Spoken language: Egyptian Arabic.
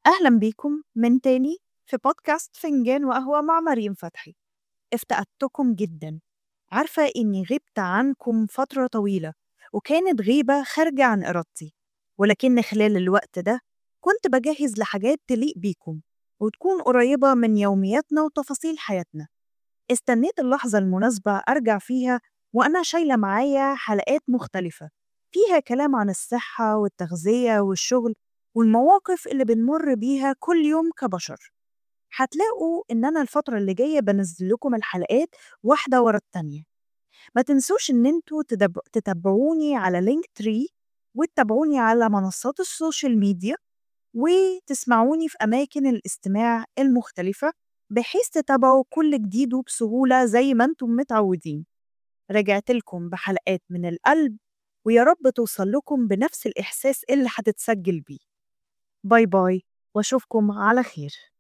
أهلا بيكم من تاني في بودكاست فنجان وقهوة مع مريم فتحي افتقدتكم جدا عارفة إني غبت عنكم فترة طويلة وكانت غيبة خارجة عن إرادتي ولكن خلال الوقت ده كنت بجهز لحاجات تليق بيكم وتكون قريبة من يومياتنا وتفاصيل حياتنا استنيت اللحظة المناسبة أرجع فيها وأنا شايلة معايا حلقات مختلفة فيها كلام عن الصحة والتغذية والشغل والمواقف اللي بنمر بيها كل يوم كبشر هتلاقوا إن أنا الفترة اللي جاية بنزل لكم الحلقات واحدة ورا التانية ما تنسوش إن انتوا تدب... تتابعوني على لينك تري وتتابعوني على منصات السوشيال ميديا وتسمعوني في أماكن الاستماع المختلفة بحيث تتابعوا كل جديد وبسهولة زي ما انتم متعودين رجعت لكم بحلقات من القلب ويا رب توصل لكم بنفس الإحساس اللي هتتسجل بيه باي باي واشوفكم على خير